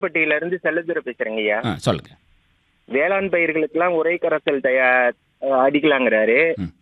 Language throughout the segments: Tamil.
பட்டியில இருந்து செல்லதுரை பேசுறேங்க ஐயா ஆ சொல்லுங்க வேளாண் பயிர்களுக்கெல்லாம் உரை கரைசல் தயா அஹ் அடிக்கலாங்கிறாரு ம்.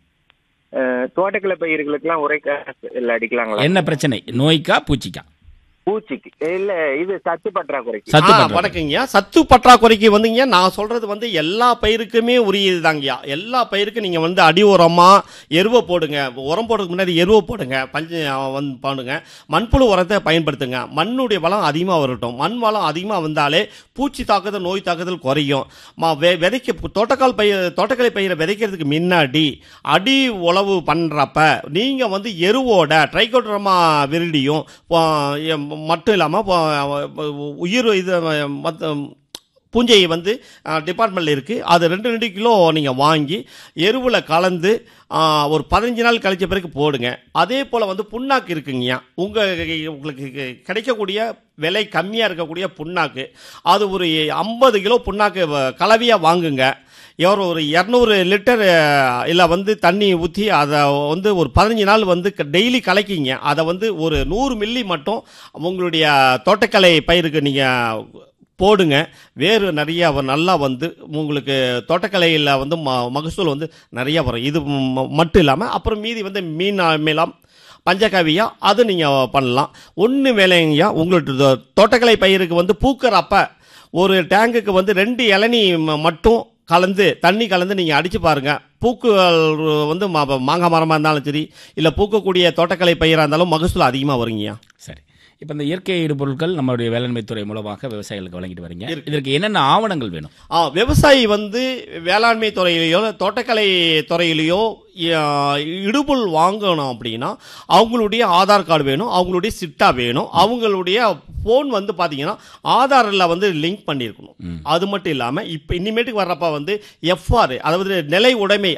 அஹ் தோட்டக்கலை பயிர்களுக்கெல்லாம் உரை கரைசல் அடிக்கலாங்களா என்ன பிரச்சனை நோய்க்கா பூச்சிக்கா பூச்சிக்கு இல்ல இது சத்து பற்றாக்குறைக்கு சத்து ஆ, பற்றாக்குறை. வணக்கங்கய்யா சத்து பற்றாக்குறைக்கு வந்துங்க நான் சொல்றது வந்து எல்லா பயிருக்குமே உரியதுதாங்கய்யா எல்லா பயிருக்கும் நீங்க வந்து அடி உரமா எருவை போடுங்க உரம் போடுறதுக்கு முன்னாடி எருவை போடுங்க பஞ்ச வந்து பண்ணுங்க மண்புழு உரத்தை பயன்படுத்துங்க மண்ணுடைய வளம் அதிகமாக வரட்டும் மண் வளம் அதிகமாக வந்தாலே பூச்சி தாக்குதல் நோய் தாக்குதல் குறையும் மா வெ விதைக்க தோட்டக்கால் பயிர் தோட்டக்கலை பயிரை விதைக்கிறதுக்கு முன்னாடி அடி உழவு பண்ணுறப்ப நீங்கள் வந்து எருவோட ட்ரைகோட்ரமா விரிடியும் போ- எ- மட்டும் இல்லாமல் உயிர் இது மற்ற பூஞ்சை வந்து டிபார்ட்மெண்ட்டில் இருக்குது அது ரெண்டு ரெண்டு கிலோ நீங்கள் வாங்கி எருவில் கலந்து ஆ, ஒரு பதினஞ்சு நாள் கழிச்ச பிறகு போடுங்க அதே போல் வந்து புண்ணாக்கு இருக்குங்கய்யா உங்கள் உங்களுக்கு கி- கிடைக்கக்கூடிய விலை கம்மியாக இருக்கக்கூடிய புண்ணாக்கு அது ஒரு ஐம்பது கிலோ புண்ணாக்கு கலவையாக வாங்குங்க எவ்வளோ ஒரு இரநூறு லிட்டர் இல்லை வந்து தண்ணி ஊற்றி அதை வந்து ஒரு பதினஞ்சு நாள் வந்து டெய்லி கலக்கிங்க அதை வந்து ஒரு நூறு மில்லி மட்டும் உங்களுடைய தோட்டக்கலை பயிருக்கு நீங்கள் போடுங்க வேறு நிறைய வ- நல்லா வந்து உங்களுக்கு தோட்டக்கலையில் வந்து ம மகசூல் வந்து நிறைய வரும் இது ம- மட்டும் இல்லாமல் அப்புறம் மீதி வந்து மீன் மேலாம் பஞ்சகாவியா அது நீங்கள் பண்ணலாம் ஒன்று வேலைங்கய்யா உங்களோட தோ- தோட்டக்கலை பயிருக்கு வந்து பூக்கிறப்ப ஒரு டேங்குக்கு வந்து ரெண்டு இளநீ ம- மட்டும் கலந்து தண்ணி கலந்து நீங்கள் அடித்து பாருங்கள் பூக்குகள் வந்து மா- மாங்காய் மரமாக இருந்தாலும் சரி இல்லை பூக்கக்கூடிய தோட்டக்கலை பயிராக இருந்தாலும் மகசூல் அதிகமாக வருங்கய்யா சரி இப்போ இந்த இயற்கை இடுபொருட்கள் நம்மளுடைய வேளாண்மை துறை மூலமாக விவசாயிகளுக்கு வழங்கிட்டு வரீங்க இருக்கு. இதற்கு என்னென்ன ஆவணங்கள் வேணும் ஆ விவசாயி வந்து வேளாண்மை துறையிலையோ தோட்டக்கலை துறையிலையோ ஆ, இடுபொருள் வாங்கணும் அப்படின்னா அவங்களுடைய ஆதார் கார்டு வேணும் அவங்களுடைய சிட்டா வேணும் அவங்களுடைய ஃபோன் வந்து பார்த்தீங்கன்னா ஆதாரில் வந்து லிங்க் பண்ணியிருக்கணும் ம். அது மட்டும் இல்லாமல் இப்போ இனிமேட்டுக்கு வர்றப்ப வந்து எஃப்ஆர் அதாவது நிலை உடைமை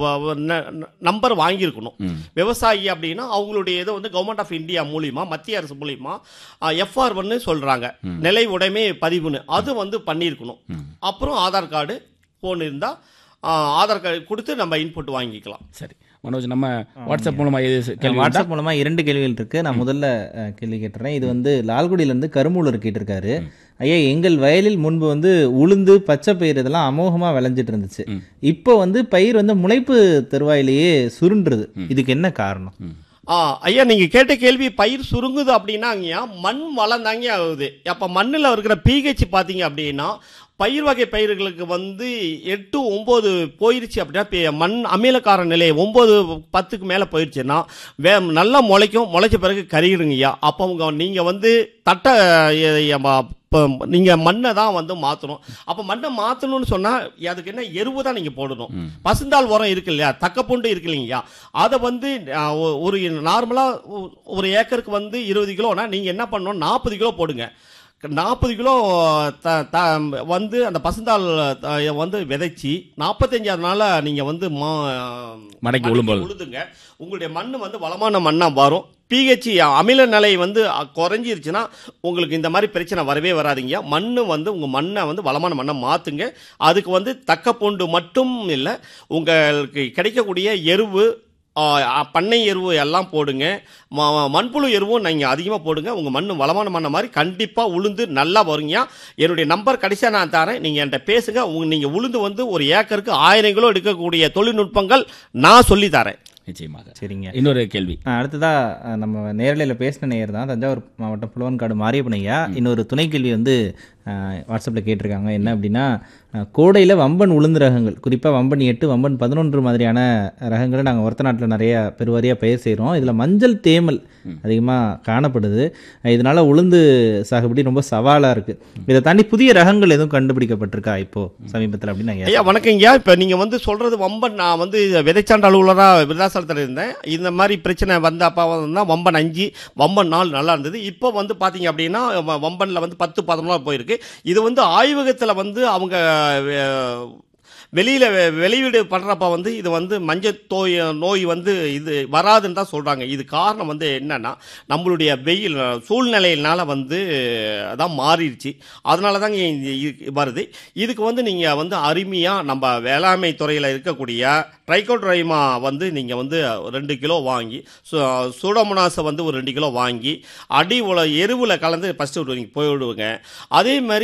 நம்பர் வாங்கியிருக்கணும் ம். விவசாயி அப்படின்னா அவங்களுடைய இதை வந்து கவர்மெண்ட் ஆஃப் இந்தியா மூலியமா மத்திய அரசு மூலியமா எஃப்ஆர் வந்து சொல்றாங்க நிலை உடைமை பதிவுன்னு அது வந்து பண்ணியிருக்கணும் ம். அப்புறம் ஆதார் கார்டு ஃபோன் இருந்தா ஆ, ஆதார் கார்டு கொடுத்து நம்ம இன்புட் வாங்கிக்கலாம் சரி மனோஜ் நம்ம வாட்ஸ்அப் மூலமா எது கேள்வி உண்டா? வாட்ஸ்அப் மூலமா இரண்டு கேள்விகள் இருக்கு நான் முதல்ல அஹ், கேள்வி கேட்டுறேன் இது வந்து லால்குடியில இருந்து கருமூலர் கேட்டிருக்காரு ஐயா எங்கள் வயலில் முன்பு வந்து உளுந்து பச்சை பயிர் இதெல்லாம் அமோகமா விளைஞ்சிட்டு இருந்துச்சு ம். இப்போ வந்து பயிர் வந்து முளைப்பு தருவாயிலேயே சுருண்டுருது இதுக்கு என்ன காரணம் ம். ஆ ஐயா நீங்க கேட்ட கேள்வி பயிர் சுருங்குது அப்படின்னா ஐயா மண் வளம் தாங்க ஆகுது அப்ப மண்ணில் இருக்கிற பிஹெச் பார்த்தீங்க அப்படின்னா பயிர் வகை பயிர்களுக்கு வந்து எட்டு ஒம்பது போயிருச்சு அப்படின்னா பே- மண் அமிலக்கார நிலை ஒம்பது பத்துக்கு மேலே போயிருச்சுன்னா வே நல்லா முளைக்கும் முளைச்ச பிறகு கருகிடுங்கய்யா அப்போ உங்க நீங்கள் வந்து தட்டை எ- எ- ம- இப்போ நீங்கள் மண்ணை தான் வந்து மாற்றணும் அப்போ மண்ணை மாற்றணும்னு சொன்னால் அதுக்கு என்ன எருவு தான் நீங்கள் போடணும் ம். பசுந்தாள் உரம் இருக்கு இல்லையா தக்கப்பூண்டு இருக்கு இல்லைங்கய்யா அதை வந்து ஆ, ஒ- ஒரு நார்மலாக ஒரு ஏக்கருக்கு வந்து இருபது கிலோனா நீங்கள் என்ன பண்ணணும் நாற்பது கிலோ போடுங்க நாற்பது கிலோ த த வந்து அந்த பசுந்தாள் த- வந்து விதைச்சி நாற்பத்தஞ்சாவது நாளில் நீங்கள் வந்து மா மடக்கி உழும்போது. உழுதுங்க உங்களுடைய மண் வந்து வளமான மண்ணாக வரும் பிஹெச் அமில நிலை வந்து அ, குறைஞ்சிருச்சுன்னா உங்களுக்கு இந்த மாதிரி பிரச்சனை வரவே வராதுங்க மண் வந்து உங்கள் மண்ணை வந்து வளமான மண்ணை மாற்றுங்க அதுக்கு வந்து தக்க பூண்டு மட்டும் இல்லை உங்களுக்கு கிடைக்கக்கூடிய எருவு ஆ, அ, பண்ணை எருவு எல்லாம் போடுங்க ம- ம- மண்புழு எருவும் நீங்கள் அதிகமாக போடுங்க உங்கள் மண் வளமான மண்ணை மாதிரி கண்டிப்பாக உளுந்து நல்லா வருங்க என்னுடைய நம்பர் கடைசியாக நான் தரேன் நீங்கள் என்கிட்ட பேசுங்க உங்க நீங்கள் உளுந்து வந்து ஒரு ஏக்கருக்கு ஆயிரம் கிலோ எடுக்கக்கூடிய தொழில்நுட்பங்கள் நான் சொல்லி தரேன் நிச்சயமாக சரிங்க இன்னொரு கேள்வி அஹ், அடுத்ததா அஹ், நம்ம நேரலையில் பேசின நேயர் தான் தஞ்சாவூர் மாவட்டம் புலவன்காடு மாரியப்பன் ஐயா இன்னொரு துணை கேள்வி வந்து வாட்ஸ்அப்பில் கேட்டிருக்காங்க என்ன அப்படின்னா கோடையில் வம்பன் உளுந்து ரகங்கள் குறிப்பாக வம்பன் எட்டு வம்பன் பதினொன்று மாதிரியான ரகங்களை நாங்கள் ஒருத்த நாட்டில் நிறைய பெருவாரியாக பயிர் செய்கிறோம் இதில் மஞ்சள் தேமல் அதிகமாக காணப்படுது இதனால உளுந்து சாகுபடி ரொம்ப சவாலாக இருக்குது இதை தாண்டி புதிய ரகங்கள் எதுவும் கண்டுபிடிக்கப்பட்டிருக்கா இப்போ சமீபத்தில் அப்படின்னு ஐயா ஐயா வணக்கங்கய்யா இப்போ நீங்கள் வந்து சொல்கிறது வம்பன் நான் வந்து விதைச்சாண்டு அலுவலராக விருதாசலத்தில் இருந்தேன் இந்த மாதிரி பிரச்சனை வந்த அப்போ வந்து வம்பன் அஞ்சு வம்பன் நாலு நல்லா இருந்தது இப்போ வந்து பார்த்தீங்க அப்படின்னா வ- வம்பனில் வந்து பத்து பதினொன்று போயிருக்கு இது வந்து ஆய்வகத்தில் வந்து அவங்க அஹ், வெளியில் வெளியீடு பண்ணுறப்ப வந்து இது வந்து மஞ்சள் தோய் நோய் வந்து இது வராதுன்னு தான் சொல்கிறாங்க இது காரணம் வந்து என்னன்னா நம்மளுடைய வெயில் சூழ்நிலையினால வந்து அதான் மாறிடுச்சு அதனால தாங்க இது இது வருது இதுக்கு வந்து நீங்கள் வந்து அருமையாக நம்ம வேளாண்மை துறையில் இருக்கக்கூடிய ட்ரைகோட்ரைமா வந்து நீங்கள் வந்து ரெண்டு கிலோ வாங்கி சூடோமோனாஸை வந்து ஒரு ரெண்டு கிலோ வாங்கி அடி உல எருவில் கலந்து ஃபஸ்ட்டு நீங்கள் போய் விடுவீங்க அதே மாதிரி